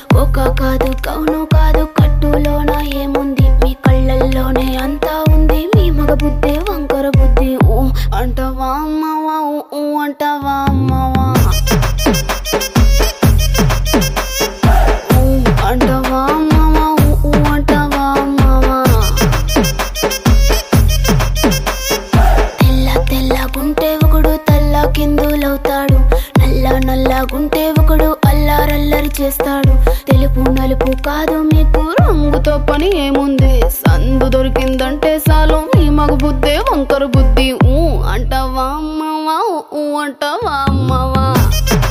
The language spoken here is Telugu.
ఒక కాదు కౌను కాదు కట్టులోన ఏముంది మీ కళ్ళల్లోనే అంతా ఉంది మీ మగ బుద్ధి వంకర బుద్ధి ఊ అంటవా అమ్మవా ఊ, ఊ అంటవా అమ్మవా ఊ అంటవా అమ్మవా ఊ, ఊ అంటవా అమ్మవా తెల్ల తెల్లగుంటే ఒకడు తల్ల కిందులవుతాడు నల్ల నల్లగుంటే ఒకడు అల్లారల్లరి చేస్తాడు తెలుపు నలుపు కాదు మీకు రంగుతో పని ఏముంది సందు దొరికిందంటే చాలు మీ మగ బుద్ధే వంకర బుద్ధి ఊ అంటావా అమ్మవా ఊ అంటావా అమ్మవా